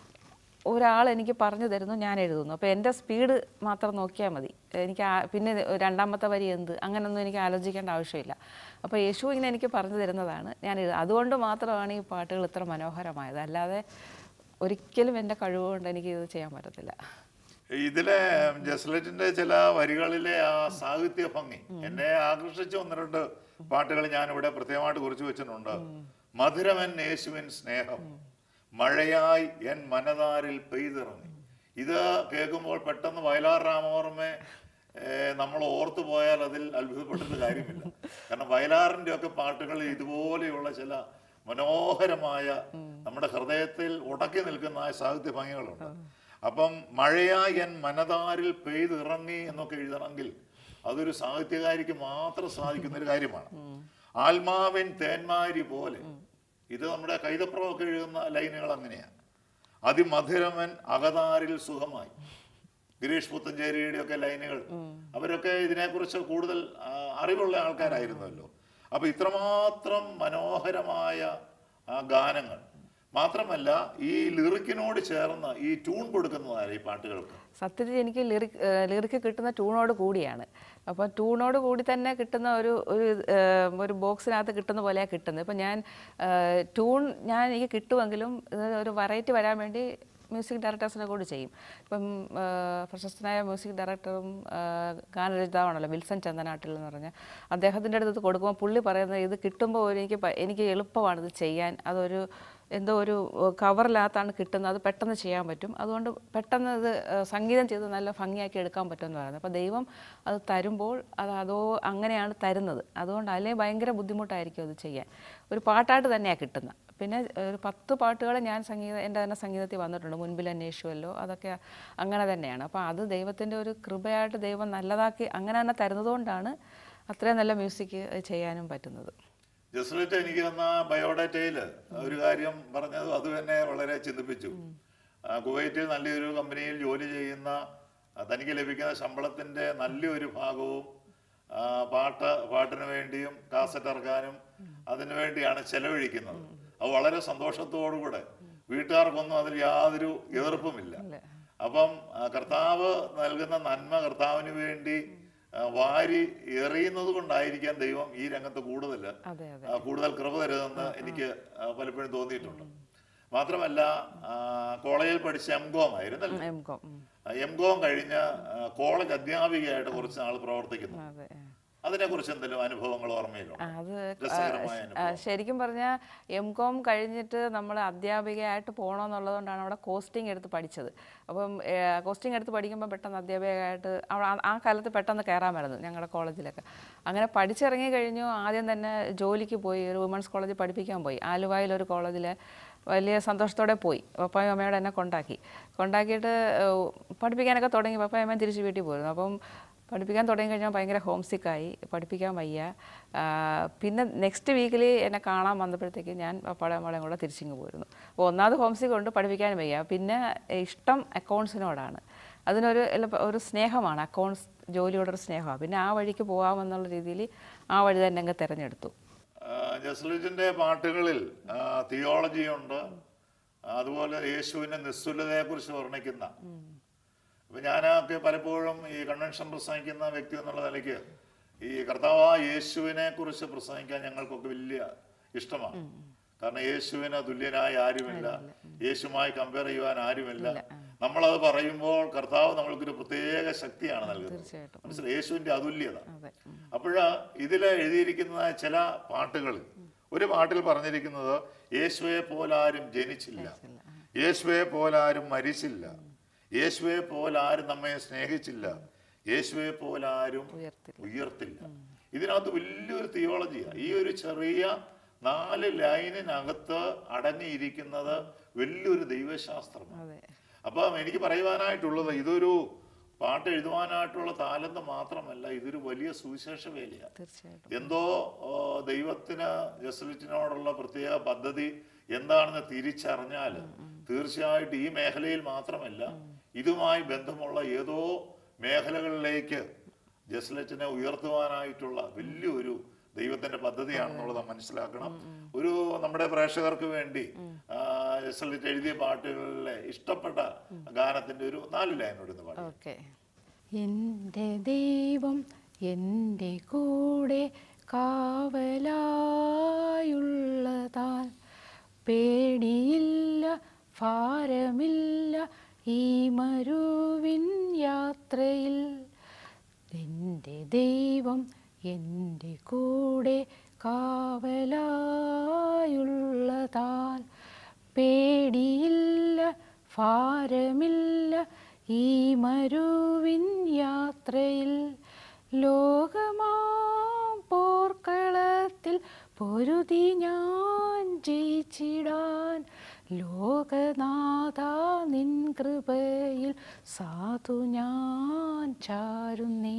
ഒരാൾ എനിക്ക് പറഞ്ഞു തരുന്നു ഞാൻ എഴുതുന്നു അപ്പോൾ എൻ്റെ സ്പീഡ് മാത്രം നോക്കിയാൽ മതി എനിക്ക് ആ- പിന്നെ രണ്ടാമത്തെ വരി എന്ത് അങ്ങനൊന്നും എനിക്ക് ആലോചിക്കേണ്ട ആവശ്യമില്ല അപ്പോൾ യേശു ഇങ്ങനെ എനിക്ക് പറഞ്ഞു തരുന്നതാണ് ഞാൻ എഴുതുക അതുകൊണ്ട് മാത്രമാണ് ഈ പാട്ടുകൾ ഇത്ര മനോഹരമായത് അല്ലാതെ ഒരിക്കലും എൻ്റെ കഴിവ് കൊണ്ട് എനിക്ക് ഇത് ചെയ്യാൻ പറ്റത്തില്ല ഇതിലെ ജസ്ലറ്റിന്റെ ചില വരികളിലെ ആ സാഹിത്യ ഭംഗി എന്നെ ആകർഷിച്ച ഒന്ന് രണ്ട് പാട്ടുകൾ ഞാൻ ഇവിടെ പ്രത്യേകമായിട്ട് കുറിച്ച് വെച്ചിട്ടുണ്ട് മധുരമൻ യേശുവിൻ സ്നേഹം മഴയായി എൻ മനതാരിൽ പെയ്തിറങ്ങി ഇത് കേൾക്കുമ്പോൾ പെട്ടെന്ന് വയലാർ രാമവർമ്മയെ ഏഹ്, നമ്മൾ ഓർത്തു പോയാൽ അതിൽ അത്ഭുതപ്പെട്ടിട്ട് കാര്യമില്ല കാരണം വയലാറിന്റെ ഒക്കെ പാട്ടുകളിൽ ഇതുപോലെയുള്ള ചില മനോഹരമായ നമ്മുടെ ഹൃദയത്തിൽ ഉടക്കി നിൽക്കുന്ന ആ സാഹിത്യ ഭംഗികളുണ്ട് അപ്പം മഴയായി എൻ മനതാരിൽ പെയ്തിറങ്ങി എന്നൊക്കെ എഴുതണമെങ്കിൽ അതൊരു സാഹിത്യകാരിക്ക് മാത്രം സാധിക്കുന്ന ഒരു കാര്യമാണ് ആത്മാവിൻ തേന്മാരി പോലെ ഇത് നമ്മുടെ കൈതപ്രമൊക്കെ എഴുതുന്ന ലൈനുകൾ അങ്ങനെയാണ് അതിമധുരമൻ അകതാരിൽ സുഖമായി ഗിരീഷ് പുത്തഞ്ചേരിയുടെ ഒക്കെ ലൈനുകൾ അവരൊക്കെ ഇതിനെക്കുറിച്ച് കൂടുതൽ ആ, അറിവുള്ള ആൾക്കാരായിരുന്നല്ലോ അപ്പൊ ഇത്രമാത്രം മനോഹരമായ ആ, ഗാനങ്ങൾ മാത്രമല്ല ഈ ലിറിക്കിനോട് ചേർന്ന് ഈ ട്യൂൺ കൊടുക്കുന്നതാണ് ഈ പാട്ടുകൾക്ക് സത്യത്തിൽ എനിക്ക് ലിറിക് ലിറിക്ക് കിട്ടുന്ന ട്യൂണോട് കൂടിയാണ് അപ്പോൾ ട്യൂണോട് കൂടി തന്നെ കിട്ടുന്ന ഒരു ഒരു ഏഹ്, ഒരു ബോക്സിനകത്ത് കിട്ടുന്ന പോലെയാണ് കിട്ടുന്നത് ഇപ്പം ഞാൻ ഏഹ്, ട്യൂൺ ഞാൻ എനിക്ക് കിട്ടുമെങ്കിലും ഇത് ഒരു വെറൈറ്റി വരാൻ വേണ്ടി മ്യൂസിക് ഡയറക്ടേഴ്സിനെ കൂടി ചെയ്യും ഇപ്പം ഏഹ്, പ്രശസ്തനായ മ്യൂസിക് ഡയറക്ടറും ഏഹ്, ഗാനരചിതാവാണല്ലോ വിൽസൺ ചന്ദനാട്ടിൽ എന്ന് പറഞ്ഞ അദ്ദേഹത്തിൻ്റെ അടുത്ത് ഇത് കൊടുക്കുമ്പോൾ പുള്ളി പറയുന്നത് ഇത് കിട്ടുമ്പോൾ ഒരു എനിക്ക് പ- എനിക്ക് എളുപ്പമാണ് ഇത് ചെയ്യാൻ അതൊരു എന്തോ ഒരു കവറിനകത്താണ് കിട്ടുന്നത് അത് പെട്ടെന്ന് ചെയ്യാൻ പറ്റും അതുകൊണ്ട് പെട്ടെന്ന് ഇത് ഏഹ്, സംഗീതം ചെയ്ത് നല്ല ഭംഗിയാക്കി എടുക്കാൻ പറ്റുമെന്ന് പറയുന്നത് അപ്പോൾ ദൈവം അത് തരുമ്പോൾ അത് അതോ അങ്ങനെയാണ് തരുന്നത് അതുകൊണ്ട് അല്ലെങ്കിൽ ഭയങ്കര ബുദ്ധിമുട്ടായിരിക്കും അത് ചെയ്യാൻ ഒരു പാട്ടായിട്ട് തന്നെയാണ് കിട്ടുന്നത് പിന്നെ ഒരു പത്ത് പാട്ടുകൾ ഞാൻ സംഗീത എൻ്റെ തന്നെ സംഗീതത്തിൽ വന്നിട്ടുണ്ട് മുൻപിൽ അന്വേഷിച്ചുവല്ലോ അതൊക്കെ അങ്ങനെ തന്നെയാണ് അപ്പോൾ അത് ദൈവത്തിൻ്റെ ഒരു കൃപയായിട്ട് ദൈവം നല്ലതാക്കി അങ്ങനെ തന്നെ തരുന്നതുകൊണ്ടാണ് അത്രയും നല്ല മ്യൂസിക് ചെയ്യാനും പറ്റുന്നത് ജസ്ലിറ്റ് എനിക്ക് തന്ന ബയോഡാറ്റയിൽ ഒരു കാര്യം പറഞ്ഞത് അത് തന്നെ വളരെ ചിന്തിപ്പിച്ചു ആ, കുവൈറ്റിൽ നല്ലൊരു കമ്പനിയിൽ ജോലി ചെയ്യുന്ന ആ, തനിക്ക് ലഭിക്കുന്ന ശമ്പളത്തിന്റെ നല്ലൊരു ഭാഗവും ആ, പാട്ട് പാട്ടിന് വേണ്ടിയും കാസറ്റ് ഇറക്കാനും അതിനു വേണ്ടിയാണ് ചെലവഴിക്കുന്നത് അത് വളരെ സന്തോഷത്തോടുകൂടെ വീട്ടുകാർക്കൊന്നും അതിൽ യാതൊരു എതിർപ്പുമില്ല അപ്പം ആ, കർത്താവ് നൽകുന്ന നന്മ കർത്താവിന് വേണ്ടി ആ, വാരി എറിയുന്നത് കൊണ്ടായിരിക്കാം ദൈവം ഈ രംഗത്ത് കൂടുതൽ അതെ അതെ ആ, കൂടുതൽ കൃപ തരുമെന്ന് എനിക്ക് ആ, പലപ്പോഴും തോന്നിയിട്ടുണ്ട് മാത്രമല്ല ആ, കോളേജിൽ പഠിച്ച എം കോം ആയിരുന്നല്ലോ എം കോം ഉം. എം കോം കഴിഞ്ഞ ആ, കോളേജ് അധ്യാപികയായിട്ട് കുറച്ച് നാൾ പ്രവർത്തിക്കുന്നു അതെ അതിനെക്കുറിച്ച് എന്തെങ്കിലും അനുഭവങ്ങൾ ഓർമ്മയിലുണ്ടോ ആ, അത് രസകരമായ ആ, ശരിക്കും പറഞ്ഞാൽ എം കോം കഴിഞ്ഞിട്ട് നമ്മൾ അധ്യാപികയായിട്ട് പോകണമെന്നുള്ളതുകൊണ്ടാണ് അവിടെ കോസ്റ്റിംഗ് എടുത്ത് പഠിച്ചത് അപ്പം കോസ്റ്റിംഗ് എടുത്ത് പഠിക്കുമ്പോൾ പെട്ടെന്ന് അധ്യാപികയായിട്ട് അവിടെ ആ- ആ കാലത്ത് പെട്ടെന്ന് കയറാമായിരുന്നു ഞങ്ങളുടെ കോളേജിലൊക്കെ അങ്ങനെ പഠിച്ചിറങ്ങി കഴിഞ്ഞു ആദ്യം തന്നെ ജോലിക്ക് പോയി ഒരു വുമൻസ് കോളേജിൽ പഠിപ്പിക്കാൻ പോയി ആലുവായിൽ ഒരു കോളേജിൽ വലിയ സന്തോഷത്തോടെ പോയി പപ്പായും അമ്മയോട് എന്നെ കൊണ്ടാക്കി കൊണ്ടാക്കിയിട്ട് ഏഹ്, പഠിപ്പിക്കാനൊക്കെ തുടങ്ങി പപ്പായും അമ്മയും തിരിച്ച് വീട്ടിൽ പോയിരുന്നു അപ്പം പഠിപ്പിക്കാൻ തുടങ്ങി കഴിഞ്ഞാൽ ഭയങ്കര ഹോം സിക്കായി പഠിപ്പിക്കാൻ വയ്യ ആ, പിന്നെ നെക്സ്റ്റ് വീക്കിൽ എന്നെ കാണാൻ വന്നപ്പോഴത്തേക്ക് ഞാൻ പപ്പാടെ മോളെയും കൂടെ തിരിച്ചിങ്ങ് പോയിരുന്നു അപ്പോൾ ഒന്നാമത് ഹോം സിക്ക് കൊണ്ട് പഠിപ്പിക്കാനും വയ്യ പിന്നെ ഇഷ്ടം അക്കൗണ്ട്സിനോടാണ് അതിനൊരു എല്ല- ഒരു സ്നേഹമാണ് അക്കൗണ്ട്സ് ജോലിയോടൊരു സ്നേഹമാണ് പിന്നെ ആ വഴിക്ക് പോകാമെന്നുള്ള രീതിയിൽ ആ വഴി തന്നെ അങ്ങ് തിരഞ്ഞെടുത്തു ജസ്ലിജിന്റെ പാട്ടുകളിൽ തിയോളജി ഉണ്ട് അതുപോലെ യേശുവിന്റെ നിസ്തുലതയെ കുറിച്ച് വർണ്ണിക്കുന്ന അപ്പൊ ഞാനൊക്കെ പലപ്പോഴും ഈ കൺവെൻഷൻ പ്രസംഗിക്കുന്ന വ്യക്തി എന്നുള്ള നിലയ്ക്ക് ഈ കർത്താവ് യേശുവിനെ കുറിച്ച് പ്രസംഗിക്കാൻ ഞങ്ങൾക്കൊക്കെ വലിയ ഇഷ്ടമാണ് കാരണം യേശുവിന് തുല്യനായ ആരുമില്ല യേശുമായി കമ്പയർ ചെയ്യുവാൻ ആരുമില്ല നമ്മളത് പറയുമ്പോൾ കർത്താവ് നമ്മൾക്കൊരു പ്രത്യേക ശക്തിയാണ് നൽകുന്നത് തീർച്ചയായിട്ടും മനസ്സിലായി യേശുവിന്റെ അതുല്യത അതെ ഉം. അപ്പോഴ് ഇതിൽ എഴുതിയിരിക്കുന്ന ചില പാട്ടുകളിൽ ഒരു പാട്ടിൽ പറഞ്ഞിരിക്കുന്നത് യേശുവെ പോലാരും ജനിച്ചില്ല യേശുവെ പോലാരും മരിച്ചില്ല യേശുവെ പോലാരും നമ്മെ സ്നേഹിച്ചില്ല യേശുവെ പോലാരും ഉയർത്തില്ല ഉയർത്തില്ല ഇതിനകത്ത് വലിയൊരു തിയോളജിയാണ് ഈ ഒരു ചെറിയ നാല് ലൈനിനകത്ത് അടങ്ങിയിരിക്കുന്നത് വലിയൊരു ദൈവശാസ്ത്രമാണ് അതെ അപ്പം എനിക്ക് പറയുവാനായിട്ടുള്ളത് ഇതൊരു പാട്ട് എഴുതുവാനായിട്ടുള്ള താലന്ത് മാത്രമല്ല ഇതൊരു വലിയ സുവിശേഷ വേലയാണ് തീർച്ചയായിട്ടും എന്തോ ഓ, ദൈവത്തിന് ജസ്ലിറ്റിനോടുള്ള പ്രത്യേക പദ്ധതി എന്താണെന്ന് തിരിച്ചറിഞ്ഞാൽ തീർച്ചയായിട്ടും ഈ മേഖലയിൽ മാത്രമല്ല ഇതുമായി ബന്ധമുള്ള ഏതോ മേഖലകളിലേക്ക് ജസ്ലറ്റിനെ ഉയർത്തുവാനായിട്ടുള്ള വലിയൊരു ദൈവത്തിന്റെ പദ്ധതിയാണെന്നുള്ളത് മനസ്സിലാക്കണം ഒരു നമ്മുടെ പ്രേക്ഷകർക്ക് വേണ്ടി ആ, ജസ്ലറ്റ് എഴുതിയ പാട്ടുകളിലെ ഇഷ്ടപ്പെട്ട ഗാനത്തിന്റെ ഒരു നാല് ലൈനോട് ഇന്ന് പാടി ഓക്കെ എൻ്റെ ദൈവം എൻ്റെ കൂടെ കാവലായുള്ളതാൽ പേടിയില്ല ഭാരമില്ല ഈ മരുവിൻ യാത്രയിൽ എൻ്റെ ദൈവം എൻ്റെ കൂടെ കാവലായുള്ളതാൽ പേടിയില്ല ഭാരമില്ല ഈ മരുവിൻ യാത്രയിൽ ലോകമാം പോർക്കളത്തിൽ പൊരുതി ഞാൻ ജയിച്ചിടാൻ ലോകനാഥ നിൻ കൃപയിൽ സാധു ഞാൻ ചാരുന്നേ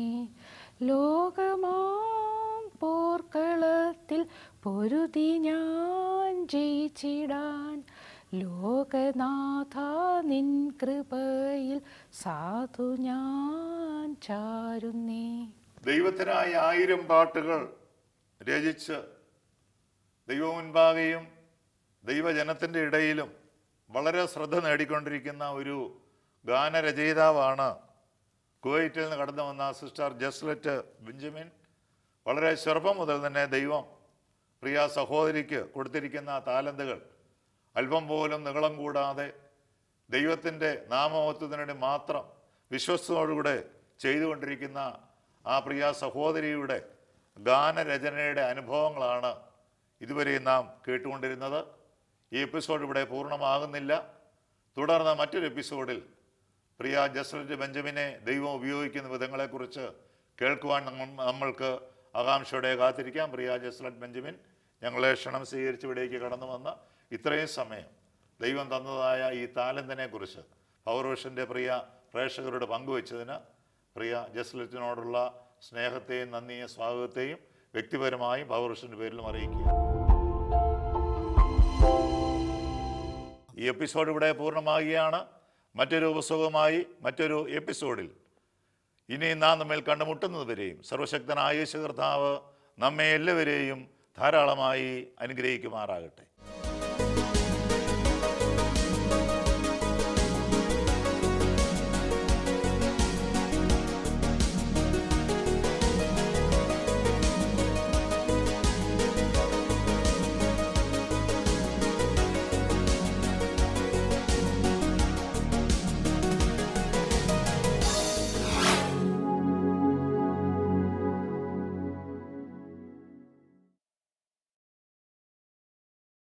ലോകമാം പോർക്കളത്തിൽ പൊരുതി ഞാൻ ജയിച്ചിടാൻ ലോകനാഥ നിൻ കൃപയിൽ സാധു ഞാൻ ചാരുന്നേ ദൈവത്തിനായി ആയിരം പാട്ടുകൾ രചിച്ച് ദൈവമുൻപാകെയും ദൈവജനത്തിൻ്റെ ഇടയിലും വളരെ ശ്രദ്ധ നേടിക്കൊണ്ടിരിക്കുന്ന ഒരു ഗാനരചയിതാവാണ് കുവൈറ്റിൽ നിന്ന് കടന്നു വന്ന സിസ്റ്റർ ജസ്ലറ്റ് ബെഞ്ചമിൻ വളരെ ചെറുപ്പം മുതൽ തന്നെ ദൈവം പ്രിയ സഹോദരിക്ക് കൊടുത്തിരിക്കുന്ന താലന്തുകൾ അല്പം പോലും നീളം കൂടാതെ ദൈവത്തിൻ്റെ നാമമത്വത്തിനു വേണ്ടി മാത്രം വിശ്വസ്തയോടുകൂടെ ചെയ്തുകൊണ്ടിരിക്കുന്ന ആ പ്രിയ സഹോദരിയുടെ ഗാനരചനയുടെ അനുഭവങ്ങളാണ് ഇതുവരെ നാം കേട്ടുകൊണ്ടിരുന്നത് ഈ എപ്പിസോഡ് ഇവിടെ പൂർണ്ണമാകുന്നില്ല തുടർന്ന് മറ്റൊരു എപ്പിസോഡിൽ പ്രിയ ജസ്ലറ്റ് ബെഞ്ചമിനെ ദൈവം ഉപയോഗിക്കുന്ന വിധങ്ങളെക്കുറിച്ച് കേൾക്കുവാൻ നമ്മ- നമ്മൾക്ക് ആകാംക്ഷയോടെ കാത്തിരിക്കാം പ്രിയ ജസ്ലറ്റ് ബെഞ്ചമിൻ ഞങ്ങളെ ക്ഷണം സ്വീകരിച്ച് ഇവിടേക്ക് കടന്നു വന്ന ഇത്രയും സമയം ദൈവം തന്നതായ ഈ താലന്തിനെ കുറിച്ച് പൗരോഷൻ്റെ പ്രിയ പ്രേക്ഷകരോട് പങ്കുവച്ചതിന് പ്രിയ ജസ്ലറ്റിനോടുള്ള സ്നേഹത്തെയും നന്ദിയും സ്വാഗതത്തെയും വ്യക്തിപരമായും പൗരോഷൻ്റെ പേരിലും അറിയിക്കുക ഈ എപ്പിസോഡ് ഇവിടെ പൂർണ്ണമാകുകയാണ് മറ്റൊരു പുസ്തകവുമായി മറ്റൊരു എപ്പിസോഡിൽ ഇനി നാം തമ്മിൽ കണ്ടുമുട്ടുന്നത് വരെയും സർവശക്തനായ യേശു കർത്താവ് നമ്മെ എല്ലാവരെയും ധാരാളമായി അനുഗ്രഹിക്കുമാറാകട്ടെ